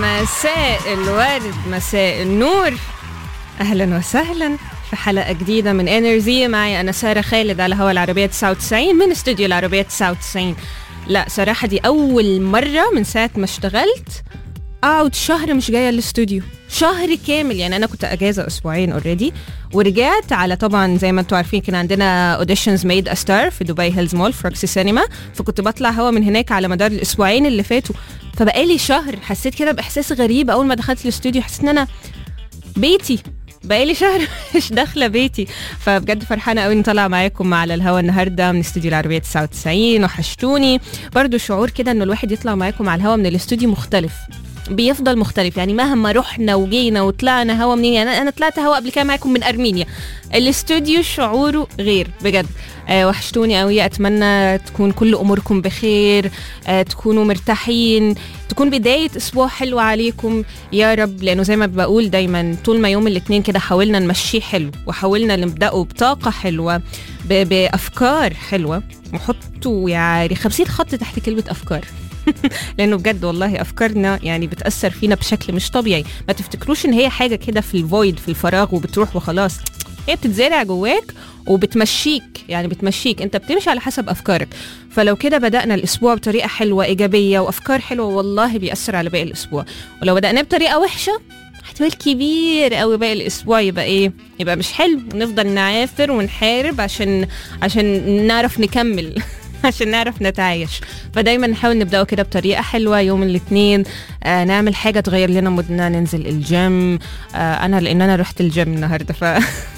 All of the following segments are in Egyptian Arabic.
مساء الورد مساء النور اهلا وسهلا في حلقه جديده من انرجي معي انا ساره خالد على هوا العربيه 99 من استوديو العربيه 99 لا صراحه دي اول مره من ساعه ما اشتغلت اقعد شهر مش جايه الاستوديو شهر كامل يعني انا كنت اجازه اسبوعين اوريدي ورجعت على طبعا زي ما انتم عارفين كان عندنا اوديشنز ميد ستار في دبي هيلز مول في روكسي سينما فكنت بطلع هوا من هناك على مدار الاسبوعين اللي فاتوا فبقالي شهر حسيت كده باحساس غريب اول ما دخلت الاستوديو حسيت ان انا بيتي بقالي شهر مش داخله بيتي فبجد فرحانه قوي اني طالعه معاكم على الهوا النهارده من استوديو العربيه 99 وحشتوني برضو شعور كده انه الواحد يطلع معاكم على الهوا من الاستوديو مختلف بيفضل مختلف يعني مهما رحنا وجينا وطلعنا هوا منين يعني انا طلعت هوا قبل كده معاكم من ارمينيا الاستوديو شعوره غير بجد آه وحشتوني قوي اتمنى تكون كل اموركم بخير آه تكونوا مرتاحين تكون بدايه اسبوع حلو عليكم يا رب لانه زي ما بقول دايما طول ما يوم الاثنين كده حاولنا نمشيه حلو وحاولنا نبداه بطاقه حلوه ب- بافكار حلوه وحطوا يعني 50 خط تحت كلمه افكار لانه بجد والله افكارنا يعني بتاثر فينا بشكل مش طبيعي ما تفتكروش ان هي حاجه كده في الفويد في الفراغ وبتروح وخلاص هي بتتزرع جواك وبتمشيك يعني بتمشيك انت بتمشي على حسب افكارك فلو كده بدانا الاسبوع بطريقه حلوه ايجابيه وافكار حلوه والله بيأثر على باقي الاسبوع ولو بدأناه بطريقه وحشه احتمال كبير قوي باقي الاسبوع يبقى ايه يبقى مش حلو نفضل نعافر ونحارب عشان عشان نعرف نكمل عشان نعرف نتعايش فدايما نحاول نبداه كده بطريقه حلوه يوم الاثنين آه نعمل حاجه تغير لنا مودنا ننزل الجيم آه انا لان انا رحت الجيم النهارده ف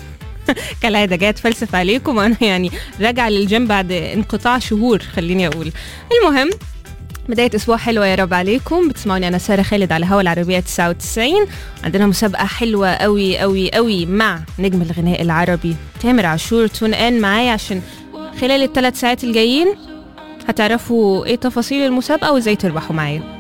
كالعاده جايه اتفلسف عليكم وانا يعني راجعه للجيم بعد انقطاع شهور خليني اقول المهم بداية أسبوع حلوة يا رب عليكم بتسمعوني أنا سارة خالد على هوا العربية 99 عندنا مسابقة حلوة قوي قوي قوي مع نجم الغناء العربي تامر عاشور تون ان معايا عشان خلال الثلاث ساعات الجايين هتعرفوا ايه تفاصيل المسابقة وازاي تربحوا معايا